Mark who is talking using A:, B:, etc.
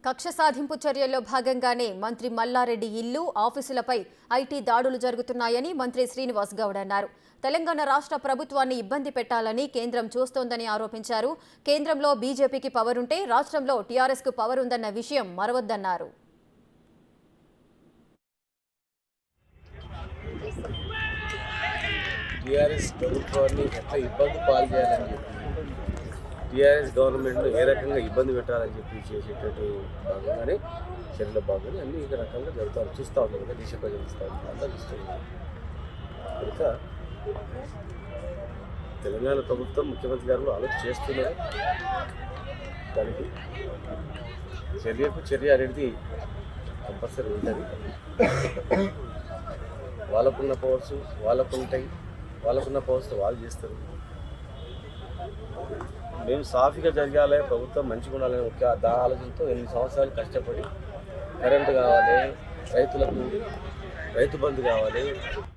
A: కక్ష సాధింపు చర్యల్లో భాగంగానే మంత్రి మల్లారెడ్డి ఇల్లు ఆఫీసులపై ఐటీ దాడులు జరుగుతున్నాయని మంత్రి శ్రీనివాస్ గౌడ్ అన్నారు తెలంగాణ రాష్ట్ర ప్రభుత్వాన్ని ఇబ్బంది పెట్టాలని కేంద్రం చూస్తోందని ఆరోపించారు కేంద్రంలో బీజేపీకి పవర్ ఉంటే రాష్ట్రంలో టీఆర్ఎస్కు పవర్ ఉందన్న విషయం మరవద్దన్నారు
B: టీఆర్ఎస్ ప్రభుత్వాన్ని ఎట్లా ఇబ్బంది పాలు చేయాలని చెప్పి టీఆర్ఎస్ గవర్నమెంట్ను ఏ రకంగా ఇబ్బంది పెట్టాలని చెప్పి చేసేటట్టు భాగంగానే చర్యల భాగంగా అన్ని ఈ రకంగా జరుగుతాం చూస్తూ ఉంటాం కదా దేశ ప్రజలు చూస్తూ ఉంటాం అంతా చూస్తున్నాం కనుక తెలంగాణ ప్రభుత్వం ముఖ్యమంత్రి గారు ఆలోచన చేస్తున్నారు దానికి చర్యకు చర్య అనేది కంపల్సరీ ఉంటుంది వాళ్ళకున్న పవర్స్ వాళ్ళకు ఉంటాయి వాళ్ళకున్న పవర్స్ వాళ్ళు చేస్తారు మేము సాఫీగా జరగాలి ప్రభుత్వం మంచిగా ఉండాలని ఒక దా ఆలోచనతో ఎనిమిది సంవత్సరాలు కష్టపడి కరెంటు కావాలి రైతులకు రైతు బంధు కావాలి